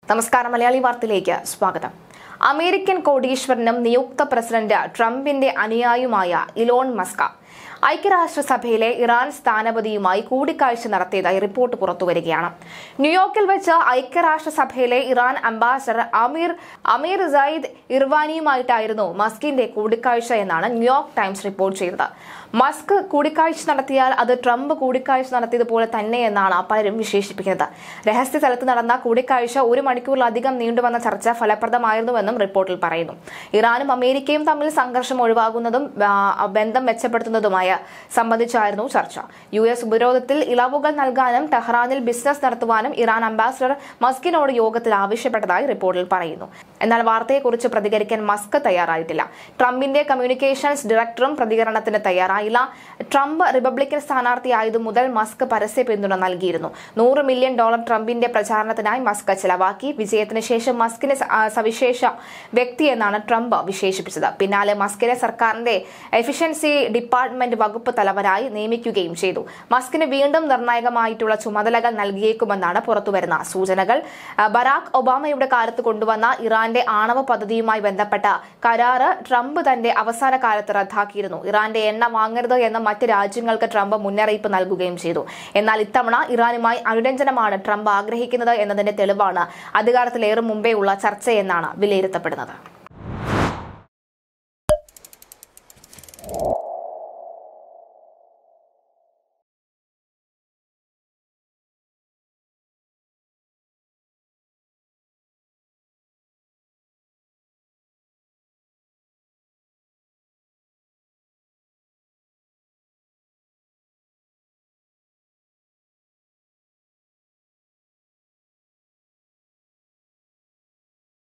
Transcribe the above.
നമസ്കാരം മലയാളി വാർത്തയിലേക്ക് സ്വാഗതം അമേരിക്കൻ കോടീശ്വരനും നിയുക്ത പ്രസിഡന്റ് ട്രംപിന്റെ അനുയായിയുമായ ഇലോൺ മസ്ക ഐക്യരാഷ്ട്രസഭയിലെ ഇറാൻ സ്ഥാനപതിയുമായി കൂടിക്കാഴ്ച നടത്തിയതായി റിപ്പോർട്ട് പുറത്തുവരികയാണ് ന്യൂയോർക്കിൽ വെച്ച് ഐക്യരാഷ്ട്രസഭയിലെ Iran ambassador Amir Amir Saeed ഇർവാനിയുമായിട്ടായിരുന്നു മസ്കിന്റെ കൂടിക്കാഴ്ച എന്നാണ് ന്യൂയോർക്ക് ടൈംസ് റിപ്പോർട്ട് ചെയ്തത് മസ്ക് കൂടിക്കാഴ്ച നടത്തിയാൽ അത് ട്രംപ് കൂടിക്കാഴ്ച നടത്തിയതുപോലെ തന്നെ എന്നാണ് പലരും വിശേഷിപ്പിക്കുന്നത് രഹസ്യ സ്ഥലത്ത് നടന്ന കൂടിക്കാഴ്ച ഒരു മണിക്കൂറിലധികം നീണ്ടുവന്ന ചർച്ച ഫലപ്രദമായിരുന്നുവെന്നും റിപ്പോർട്ടിൽ പറയുന്നു ഇറാനും അമേരിക്കയും തമ്മിൽ സംഘർഷം ഒഴിവാകുന്നതും ആ, ബന്ധം മെച്ചപ്പെടുത്തുന്നതുമായ സംബന്ധിച്ചായിരുന്നു ചർച്ച യു എസ് ഉപരോധത്തിൽ ഇളവുകൾ നൽകാനും ടെഹ്റാനിൽ ബിസിനസ് നടത്തുവാനും ഇറാൻ അംബാസഡർ മസ്കിനോട് യോഗത്തിൽ ആവശ്യപ്പെട്ടതായി റിപ്പോർട്ടിൽ പറയുന്നു എന്നാൽ വാർത്തയെക്കുറിച്ച് പ്രതികരിക്കാൻ മസ്ക് തയ്യാറായിട്ടില്ല ട്രംപിന്റെ കമ്മ്യൂണിക്കേഷൻസ് ഡയറക്ടറും പ്രതികരണത്തിന് തയ്യാറായില്ല ട്രംപ് റിപ്പബ്ലിക്കൻ സ്ഥാനാർത്ഥിയായതു മുതൽ മസ്ക് പരസ്യ പിന്തുണ നൽകിയിരുന്നു നൂറ് മില്യൺ ഡോളർ ട്രംപിന്റെ പ്രചാരണത്തിനായി മസ്ക് ചെലവാക്കി വിജയത്തിന് ശേഷം മസ്കിനെ സ- ആ, സവിശേഷ വ്യക്തി എന്നാണ് ട്രംപ് വിശേഷിപ്പിച്ചത് പിന്നാലെ മസ്കിനെ സർക്കാരിന്റെ എഫിഷ്യൻസി ഡിപ്പാർട്ട്മെന്റ് വകുപ്പ് തലവരായി നിയമിക്കുകയും ചെയ്തു മസ്കിന് വീണ്ടും നിർണായകമായിട്ടുള്ള ചുമതലകൾ നൽകിയേക്കുമെന്നാണ് പുറത്തുവരുന്ന സൂചനകൾ ആ, ബറാക്ക് ഒബാമയുടെ കാലത്ത് കൊണ്ടുവന്ന ഇറാന്റെ ആണവ പദ്ധതിയുമായി ബന്ധപ്പെട്ട കരാറ് ട്രംപ് തന്റെ അവസാന കാലത്ത് റദ്ദാക്കിയിരുന്നു ഇറാന്റെ എണ്ണ വാങ്ങരുത് എന്ന മറ്റ് രാജ്യങ്ങൾക്ക് ട്രംപ് മുന്നറിയിപ്പ് നൽകുകയും ചെയ്തു എന്നാൽ ഇത്തവണ ഇറാനുമായി അനുരഞ്ജനമാണ് ട്രംപ് ആഗ്രഹിക്കുന്നത് എന്നതിന്റെ തെളിവാണ് അധികാരത്തിലേറും മുമ്പേ ഉള്ള ചർച്ചയെന്നാണ് വിലയിരുത്തപ്പെടുന്നത്